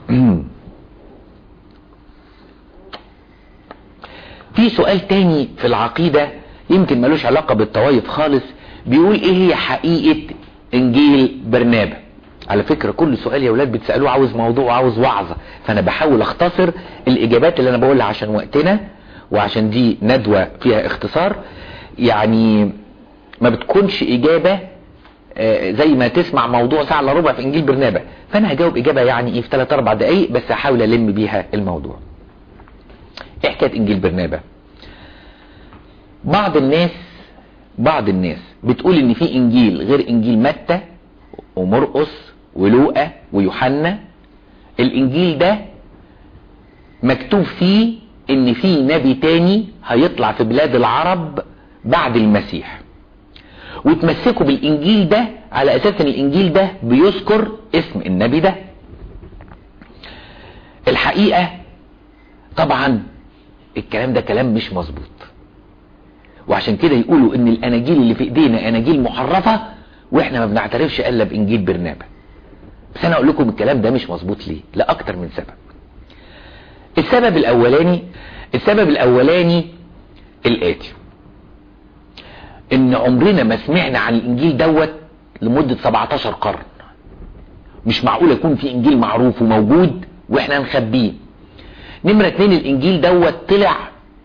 في سؤال تاني في العقيدة يمكن ملوش علاقة بالطوايف خالص بيقول ايه هي حقيقة انجيل برنابا على فكرة كل سؤال يا ولاد بتسألوه عاوز موضوع وعاوز وعظة فانا بحاول اختصر الاجابات اللي انا بقولها عشان وقتنا وعشان دي ندوة فيها اختصار يعني ما بتكونش اجابة آه، زي ما تسمع موضوع ساعة الا ربع في انجيل برنابا فانا هجاوب اجابة يعني ايه في 3 4 دقايق بس هحاول الم بيها الموضوع ايه حكاية انجيل برنابا بعض الناس بعض الناس بتقول ان في انجيل غير انجيل متى ومرقس ولوقا ويوحنا الانجيل ده مكتوب فيه ان في نبي تاني هيطلع في بلاد العرب بعد المسيح وتمسكوا بالانجيل ده على اساس ان الانجيل ده بيذكر اسم النبي ده الحقيقة طبعا الكلام ده كلام مش مظبوط وعشان كده يقولوا ان الاناجيل اللي في ايدينا اناجيل محرفة واحنا ما بنعترفش الا بانجيل برنابا بس انا اقول لكم الكلام ده مش مظبوط ليه لاكتر من سبب السبب الاولاني السبب الاولاني الاتي ان عمرنا ما سمعنا عن الانجيل دوت لمدة 17 قرن مش معقول يكون في انجيل معروف وموجود واحنا نخبيه نمرة اتنين الانجيل دوت طلع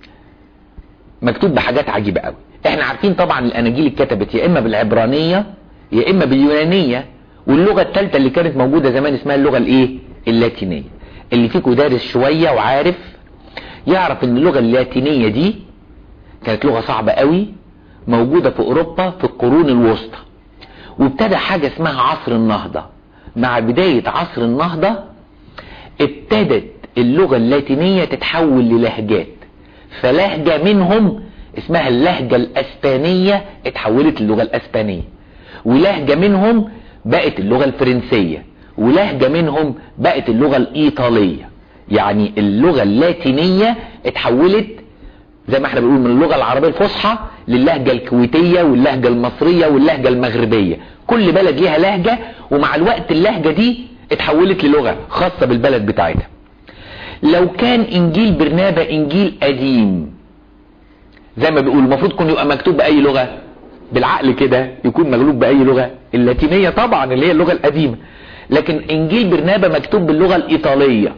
مكتوب بحاجات عجيبة قوي احنا عارفين طبعا الاناجيل اتكتبت يا اما بالعبرانية يا اما باليونانية واللغة الثالثة اللي كانت موجودة زمان اسمها اللغة الايه اللاتينية اللي فيكم دارس شوية وعارف يعرف ان اللغة اللاتينية دي كانت لغة صعبة قوي موجودة في اوروبا في القرون الوسطى وابتدى حاجة اسمها عصر النهضة مع بداية عصر النهضة ابتدت اللغة اللاتينية تتحول للهجات فلهجة منهم اسمها اللهجة الاسبانية اتحولت للغة الاسبانية ولهجة منهم بقت اللغة الفرنسية ولهجة منهم بقت اللغة الايطالية يعني اللغة اللاتينية اتحولت زي ما احنا بنقول من اللغة العربية الفصحى للهجة الكويتية واللهجة المصرية واللهجة المغربية كل بلد ليها لهجة ومع الوقت اللهجة دي اتحولت للغة خاصة بالبلد بتاعتها لو كان انجيل برنابا انجيل قديم زي ما بيقول المفروض يكون يبقى مكتوب باي لغة بالعقل كده يكون مغلوب باي لغة اللاتينية طبعا اللي هي اللغة القديمة لكن انجيل برنابا مكتوب باللغة الايطالية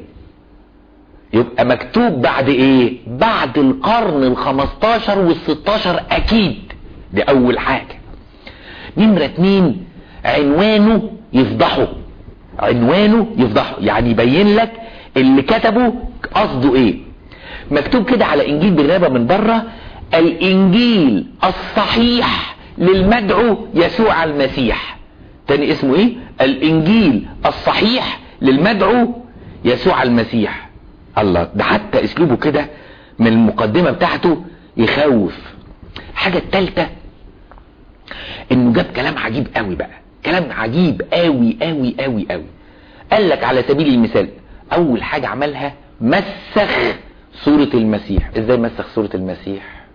يبقى مكتوب بعد ايه بعد القرن الخمستاشر والستاشر اكيد دي اول حاجة نمرة اتنين عنوانه يفضحه عنوانه يفضحه يعني يبين لك اللي كتبه قصده ايه مكتوب كده على انجيل برنابا من بره الانجيل الصحيح للمدعو يسوع المسيح تاني اسمه ايه الانجيل الصحيح للمدعو يسوع المسيح الله ده حتى اسلوبه كده من المقدمة بتاعته يخوف حاجة التالتة انه جاب كلام عجيب قوي بقى كلام عجيب قوي قوي قوي قوي قال لك على سبيل المثال اول حاجة عملها مسخ صورة المسيح ازاي مسخ صورة المسيح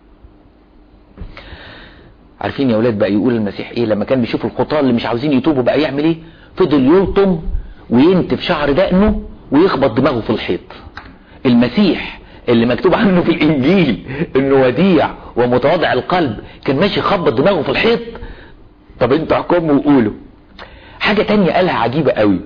عارفين يا ولاد بقى يقول المسيح ايه لما كان بيشوف الخطاه اللي مش عاوزين يتوبوا بقى يعمل ايه فضل يلطم وينتف شعر دقنه ويخبط دماغه في الحيط المسيح اللي مكتوب عنه في الانجيل انه وديع ومتواضع القلب كان ماشي يخبط دماغه في الحيط طب انتوا احكموا وقولوا حاجة تانية قالها عجيبة قوي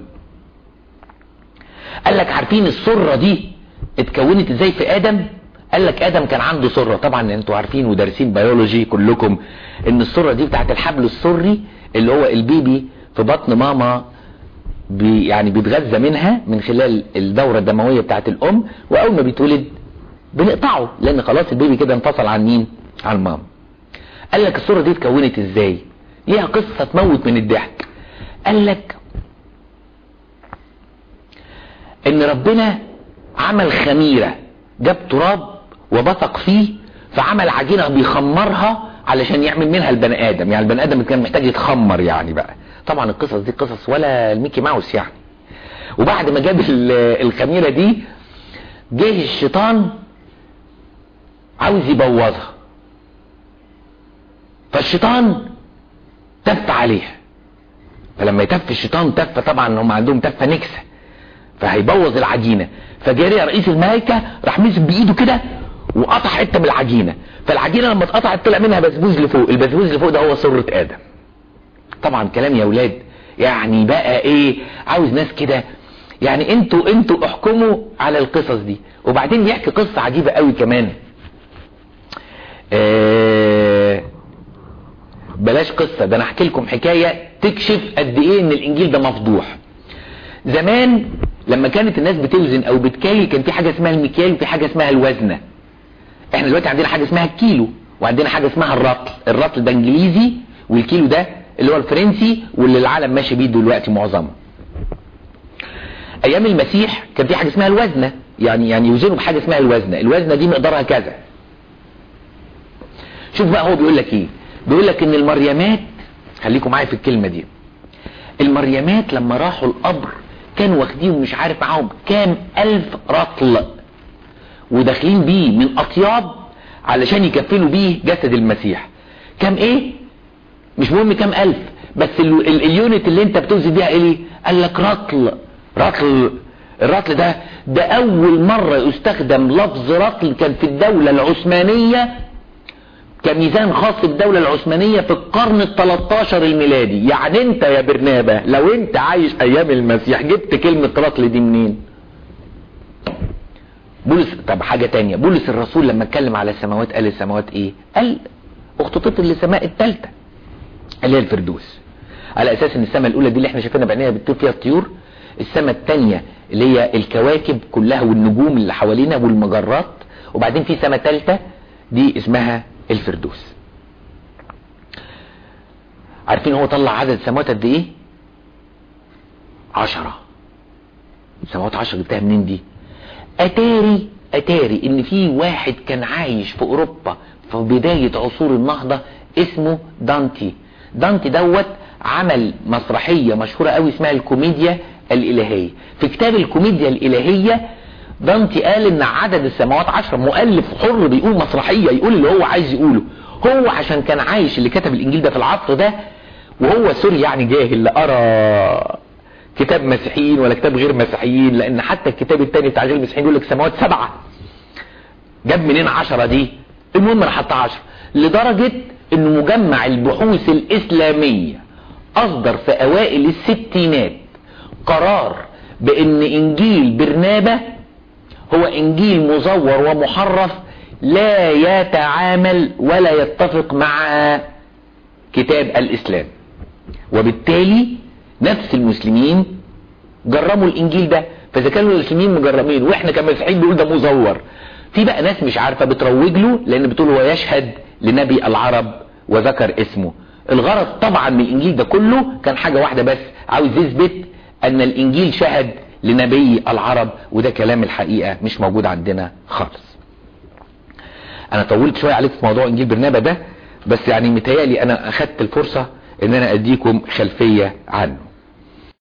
قال لك عارفين السرة دي اتكونت ازاي في ادم قال لك ادم كان عنده سرة طبعا انتوا عارفين ودارسين بيولوجي كلكم ان السرة دي بتاعت الحبل السري اللي هو البيبي في بطن ماما بي يعني بيتغذى منها من خلال الدورة الدموية بتاعت الام واول ما بيتولد بنقطعه لان خلاص البيبي كده انفصل عن مين عن ماما قال لك السرة دي اتكونت ازاي ليها قصة تموت من الضحك قال لك ان ربنا عمل خميرة جاب تراب وبثق فيه فعمل عجينة بيخمرها علشان يعمل منها البني ادم يعني البني ادم كان محتاج يتخمر يعني بقى طبعا القصص دي قصص ولا الميكي ماوس يعني وبعد ما جاب الخميرة دي جه الشيطان عاوز يبوظها فالشيطان تف عليها فلما يتف الشيطان تف طبعا هم عندهم تفة نكسة فهيبوظ العجينة فجاري رئيس الملائكة راح مسك بايده كده وقطع حتة من العجينة فالعجينة لما اتقطعت طلع منها بسبوز لفوق البسبوز اللي فوق ده هو سرة ادم طبعا كلام يا ولاد يعني بقى ايه عاوز ناس كده يعني انتوا انتوا احكموا على القصص دي وبعدين بيحكي قصة عجيبة قوي كمان آه بلاش قصة ده انا احكي لكم حكاية تكشف قد ايه ان الانجيل ده مفضوح زمان لما كانت الناس بتوزن او بتكالي كان في حاجة اسمها المكيال وفي حاجة اسمها الوزنة احنا دلوقتي عندنا حاجة اسمها الكيلو وعندنا حاجة اسمها الرطل الرطل ده انجليزي والكيلو ده اللي هو الفرنسي واللي العالم ماشي بيه دلوقتي معظمه ايام المسيح كان في حاجة اسمها الوزنة يعني يعني يوزنوا بحاجة اسمها الوزنة الوزنة دي مقدارها كذا شوف بقى هو بيقول لك ايه بيقول لك ان المريمات خليكم معايا في الكلمة دي المريمات لما راحوا القبر كانوا واخدين مش عارف معاهم كام الف رطل وداخلين بيه من اطياب علشان يكفلوا بيه جسد المسيح كام ايه مش مهم كام الف بس ال ال اليونت اللي انت بتوزن بيها ايه قال لك رطل رطل الرطل ده ده اول مرة يستخدم لفظ رطل كان في الدولة العثمانية كميزان خاص بالدولة العثمانية في القرن ال 13 الميلادي يعني انت يا برنابة لو انت عايش ايام المسيح جبت كلمة رطل دي منين بولس طب حاجة تانية بولس الرسول لما اتكلم على السماوات قال السماوات ايه قال اخططت للسماء الثالثة اللي هي الفردوس على اساس ان السماء الاولى دي اللي احنا شايفينها بعينينا بتطير فيها الطيور السماء الثانية اللي هي الكواكب كلها والنجوم اللي حوالينا والمجرات وبعدين في سماء ثالثة دي اسمها الفردوس عارفين هو طلع عدد السماوات قد ايه عشرة سماوات عشرة جبتها منين دي اتاري اتاري ان في واحد كان عايش في اوروبا في بداية عصور النهضة اسمه دانتي دانتي دوت عمل مسرحية مشهورة قوي اسمها الكوميديا الالهية في كتاب الكوميديا الالهية دانتي قال ان عدد السماوات عشرة مؤلف حر بيقول مسرحية يقول اللي هو عايز يقوله هو عشان كان عايش اللي كتب الانجيل ده في العصر ده وهو سوري يعني جاهل لا ارى كتاب مسيحيين ولا كتاب غير مسيحيين لان حتى الكتاب التاني بتاع غير المسيحيين يقول لك سماوات سبعة جاب منين عشرة دي المهم راح حط عشرة لدرجة ان مجمع البحوث الاسلامية اصدر في اوائل الستينات قرار بان انجيل برنابة هو انجيل مزور ومحرف لا يتعامل ولا يتفق مع كتاب الاسلام وبالتالي نفس المسلمين جرموا الانجيل ده فاذا كانوا المسلمين مجرمين واحنا كمسيحيين بنقول ده مزور في بقى ناس مش عارفه بتروج له لان بتقول هو يشهد لنبي العرب وذكر اسمه الغرض طبعا من الانجيل ده كله كان حاجه واحده بس عاوز يثبت ان الانجيل شهد لنبي العرب وده كلام الحقيقه مش موجود عندنا خالص انا طولت شويه عليك في موضوع انجيل برنابا ده بس يعني متهيألي انا اخدت الفرصه ان انا اديكم خلفيه عنه